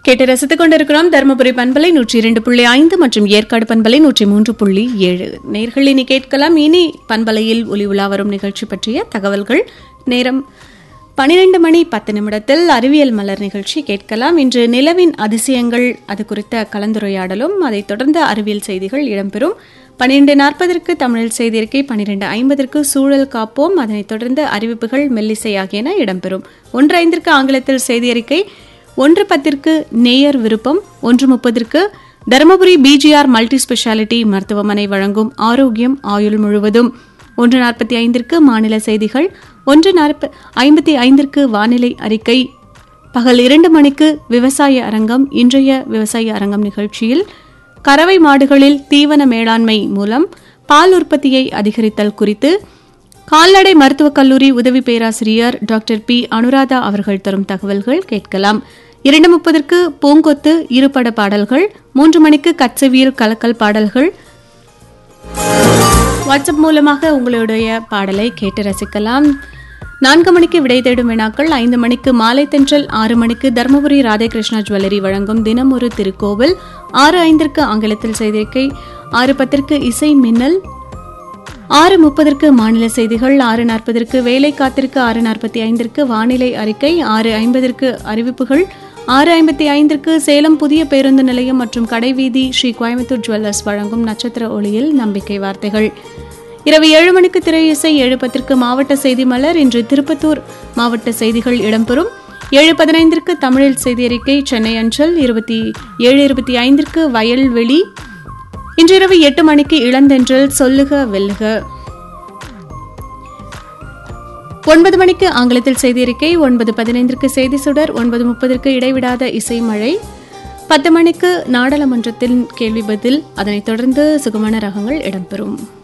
கேட்டு ரசித்துக் கொண்டிருக்கிறோம் தருமபுரி பண்பலை நூற்றி இரண்டு புள்ளி ஐந்து மற்றும் ஏற்காடு பண்பலை நூற்றி மூன்று புள்ளி ஏழு நேர்கள் இனி கேட்கலாம் இனி பண்பலையில் ஒளி உலா வரும் நிகழ்ச்சி பற்றிய தகவல்கள் நேரம் பனிரெண்டு மணி பத்து நிமிடத்தில் அறிவியல் மலர் நிகழ்ச்சி கேட்கலாம் இன்று நிலவின் அதிசயங்கள் அது குறித்த கலந்துரையாடலும் அதைத் தொடர்ந்து அறிவியல் செய்திகள் இடம்பெறும் பன்னிரண்டு நாற்பதற்கு தமிழில் செய்தியிருக்கை பன்னிரண்டு ஐம்பதற்கு சூழல் காப்போம் அதனைத் தொடர்ந்து அறிவிப்புகள் மெல்லிசை ஆகியன இடம்பெறும் ஒன்று ஐந்திற்கு ஆங்கிலத்தில் செய்தியறிக்கை ஒன்று பத்திற்கு நேயர் விருப்பம் ஒன்று முப்பதற்கு தருமபுரி பிஜிஆர் மல்டி ஸ்பெஷாலிட்டி மருத்துவமனை வழங்கும் ஆரோக்கியம் ஆயுள் முழுவதும் ஒன்று நாற்பத்தி ஐந்திற்கு மாநில செய்திகள் ஒன்று நாற்ப ஐம்பத்தி ஐந்திற்கு வானிலை அறிக்கை பகல் இரண்டு மணிக்கு விவசாய அரங்கம் இன்றைய விவசாய அரங்கம் நிகழ்ச்சியில் கறவை மாடுகளில் தீவன மேலாண்மை மூலம் பால் உற்பத்தியை அதிகரித்தல் குறித்து கால்நடை மருத்துவக் கல்லூரி உதவி பேராசிரியர் டாக்டர் பி அனுராதா அவர்கள் தரும் தகவல்கள் கேட்கலாம் இரண்டு முப்பதற்கு பூங்கொத்து இருபட பாடல்கள் மூன்று மணிக்கு கச்சவியல் கலக்கல் பாடல்கள் வாட்ஸ்அப் மூலமாக உங்களுடைய பாடலை கேட்டு ரசிக்கலாம் நான்கு மணிக்கு விடை தேடும் வினாக்கள் ஐந்து மணிக்கு மாலை தென்றல் ஆறு மணிக்கு தருமபுரி ராதேகிருஷ்ணா ஜுவல்லரி வழங்கும் தினம் ஒரு திருக்கோவில் ஆறு ஐந்திற்கு ஆங்கிலத்தில் செய்திருக்கை ஆறு பத்திற்கு இசை மின்னல் ஆறு முப்பதற்கு மாநில செய்திகள் ஆறு நாற்பதற்கு வேலை காத்திற்கு ஆறு நாற்பத்தி ஐந்திற்கு வானிலை அறிக்கை ஆறு ஐம்பதற்கு அறிவிப்புகள் ஆறு ஐம்பத்தி ஐந்திற்கு சேலம் புதிய பேருந்து நிலையம் மற்றும் கடைவீதி ஸ்ரீ கோயம்புத்தூர் ஜுவல்லர்ஸ் வழங்கும் நட்சத்திர ஒளியில் நம்பிக்கை வார்த்தைகள் இரவு ஏழு மணிக்கு திரை இசை ஏழு பத்திற்கு மாவட்ட செய்தி மலர் இன்று திருப்பத்தூர் மாவட்ட செய்திகள் இடம்பெறும் ஏழு பதினைந்திற்கு தமிழில் செய்தி அறிக்கை சென்னை அஞ்சல் இருபத்தி ஏழு இருபத்தி ஐந்திற்கு வயல்வெளி இன்றிரவு எட்டு மணிக்கு இளந்தென்றல் சொல்லுக வெல்லுக ஒன்பது மணிக்கு ஆங்கிலத்தில் செய்தியிருக்கை ஒன்பது பதினைந்திற்கு செய்தி சுடர் ஒன்பது முப்பதற்கு இடைவிடாத இசை மழை பத்து மணிக்கு நாடாளுமன்றத்தின் கேள்வி பதில் அதனைத் தொடர்ந்து சுகமான ரகங்கள் இடம்பெறும்